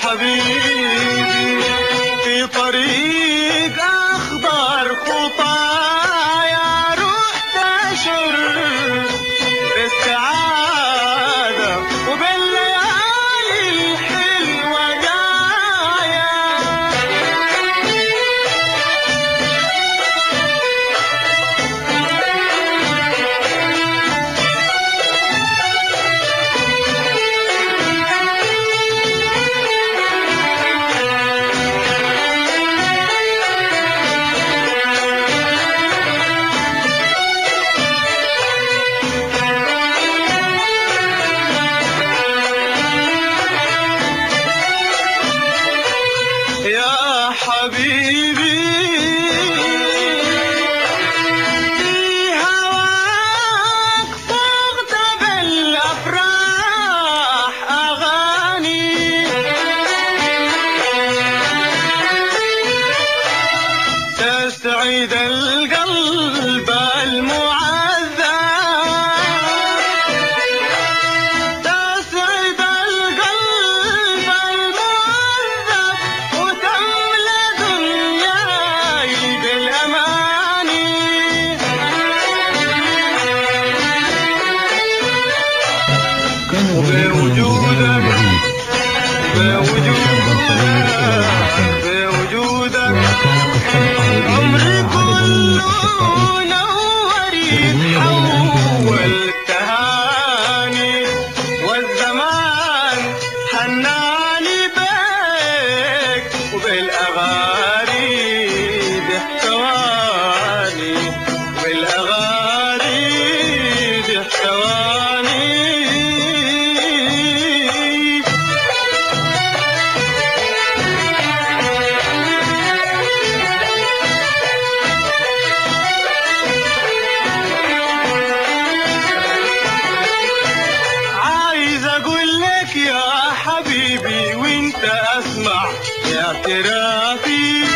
حبيبي في طريق أخضر خطايا رحت أشر بالسعادة وبالليالي الحلوة جاية يا حبيبي في هواك صغت بالأفراح أغاني تسعد القلب المعذب تسعد القلب المعذب وتملى دنياي بالأماني كان ذلك بوجودك بعيد شابا صغير بوجودك إلى بوجودك العاصمة وكان قد سبقه عمري إليها عدد من الأصدقاء كله نوري حول تهاني والزمان حناني بيك وبالأغاني بيحتواني وبالأغاني بيحتواني عايز اقول لك يا حبيبي وانت اسمع اعترافي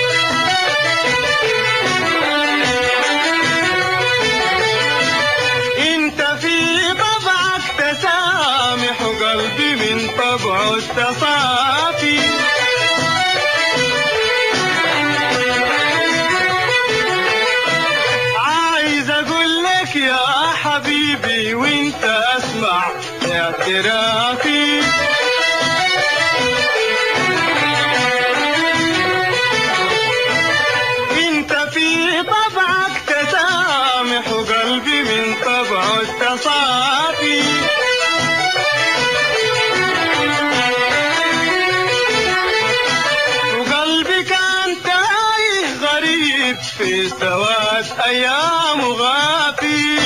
انت في طبعك تسامح وقلبي من طبعه التصافي عايز اقول لك يا حبيبي وانت اسمع اعترافي انت في طبعك تسامح وقلبي من طبعه التصافي وقلبي كان تايه غريب في سواد ايام غافي